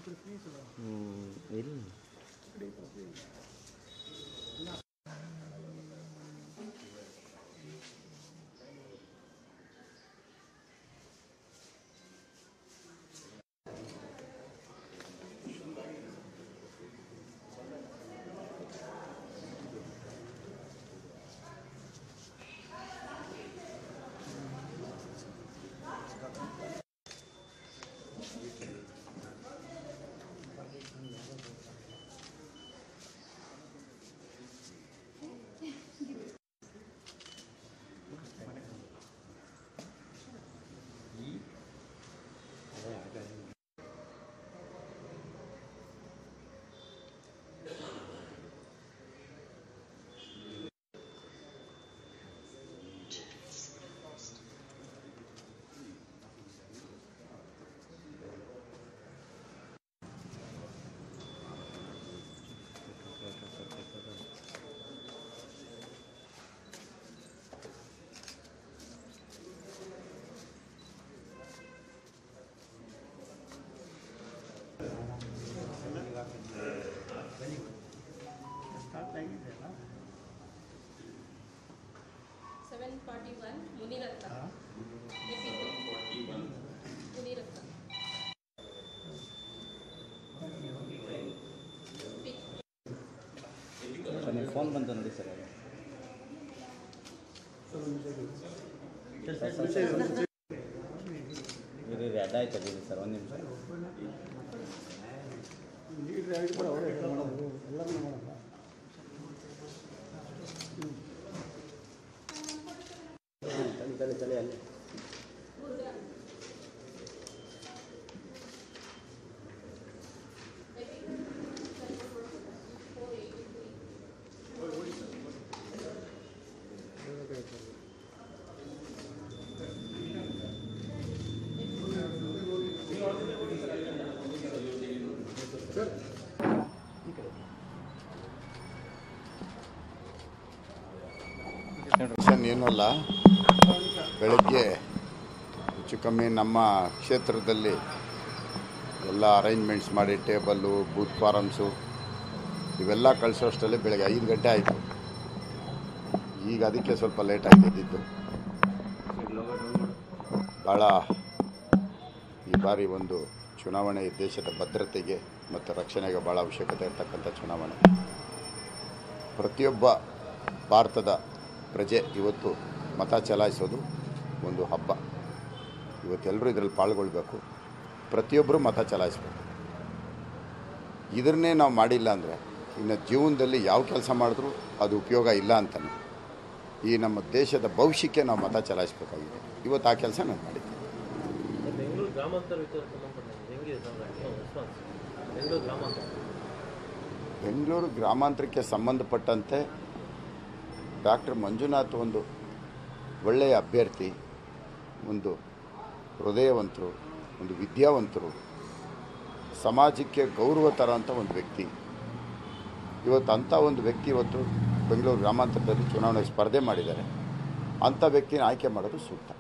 ಹ್ಮ್, ಇಲ್ಲ seven forty one Muniratna Muniratna sir ನಿಮ್ಮ phone ಬಂತು ನೋಡಿ ಸರ್ ಇರಿ ಇರಿ ಅದಾಯ್ತು ಇರಿ ಸರ್ ಒಂದು ನಿಮಿಷ ತಲೆ ತಲೆ ತಲೆ ಅಲ್ಲಿ ಟೆನ್ಷನ್ ಏನೂ ಅಲ್ಲ ಬೆಳಗ್ಗೆ ಹೆಚ್ಚು ಕಮ್ಮಿ ನಮ್ಮ ಕ್ಷೇತ್ರದಲ್ಲಿ ಎಲ್ಲ ಅರೇಂಜ್ಮೆಂಟ್ಸ್ ಮಾಡಿ ಟೇಬಲ್ಲು ಬೂತ್ ಫಾರಮ್ಸು ಇವೆಲ್ಲ ಕಳಿಸೋಷ್ಟರಲ್ಲಿ ಬೆಳಗ್ಗೆ ಐದು ಗಂಟೆ ಆಯಿತು ಈಗ ಅದಕ್ಕೆ ಸ್ವಲ್ಪ ಲೇಟ್ ಆಗಿದ್ದಿದ್ದು ಭಾಳ ಈ ಬಾರಿ ಒಂದು ಚುನಾವಣೆ ದೇಶದ ಭದ್ರತೆಗೆ ಮತ್ತು ರಕ್ಷಣೆಗೆ ಭಾಳ ಅವಶ್ಯಕತೆ ಇರತಕ್ಕಂಥ ಚುನಾವಣೆ ಪ್ರತಿಯೊಬ್ಬ ಭಾರತದ ಪ್ರಜೆ ಇವತ್ತು ಮತ ಚಲಾಯಿಸೋದು ಒಂದು ಹಬ್ಬ ಇವತ್ತೆಲ್ಲರೂ ಇದರಲ್ಲಿ ಪಾಲ್ಗೊಳ್ಬೇಕು ಪ್ರತಿಯೊಬ್ಬರು ಮತ ಚಲಾಯಿಸ್ಬೇಕು ಇದನ್ನೇ ನಾವು ಮಾಡಿಲ್ಲ ಅಂದರೆ ಇನ್ನು ಜೀವನದಲ್ಲಿ ಯಾವ ಕೆಲಸ ಮಾಡಿದ್ರೂ ಅದು ಉಪಯೋಗ ಇಲ್ಲ ಅಂತಾನೆ ಈ ನಮ್ಮ ದೇಶದ ಭವಿಷ್ಯಕ್ಕೆ ನಾವು ಮತ ಚಲಾಯಿಸಬೇಕಾಗಿದೆ ಇವತ್ತು ಆ ಕೆಲಸ ನಾನು ಮಾಡಿದ್ದೆ ಬೆಂಗಳೂರು ಗ್ರಾಮಾಂತರ ವಿಚಾರಕ್ಕೆ ಸಂಬಂಧಪಟ್ಟಂಗೆ ಹೆಂಗಿದೆ ಸರ್ ರೆಸ್ಪಾನ್ಸ್ ಬೆಂಗಳೂರು ಗ್ರಾಮಾಂತರ ಬೆಂಗಳೂರು ಗ್ರಾಮಾಂತರಕ್ಕೆ ಸಂಬಂಧಪಟ್ಟಂತೆ ಡಾಕ್ಟರ್ ಮಂಜುನಾಥ್ ಒಂದು ಒಳ್ಳೆಯ ಅಭ್ಯರ್ಥಿ ಒಂದು ಹೃದಯವಂತರು ಒಂದು ವಿದ್ಯಾವಂತರು ಸಮಾಜಕ್ಕೆ ಗೌರವ ತರೋಂಥ ಒಂದು ವ್ಯಕ್ತಿ ಇವತ್ತು ಅಂಥ ಒಂದು ವ್ಯಕ್ತಿ ಇವತ್ತು ಬೆಂಗಳೂರು ಗ್ರಾಮಾಂತರದಲ್ಲಿ ಚುನಾವಣೆಗೆ ಸ್ಪರ್ಧೆ ಮಾಡಿದ್ದಾರೆ ಅಂಥ ವ್ಯಕ್ತಿನ ಆಯ್ಕೆ ಮಾಡೋದು ಸೂಕ್ತ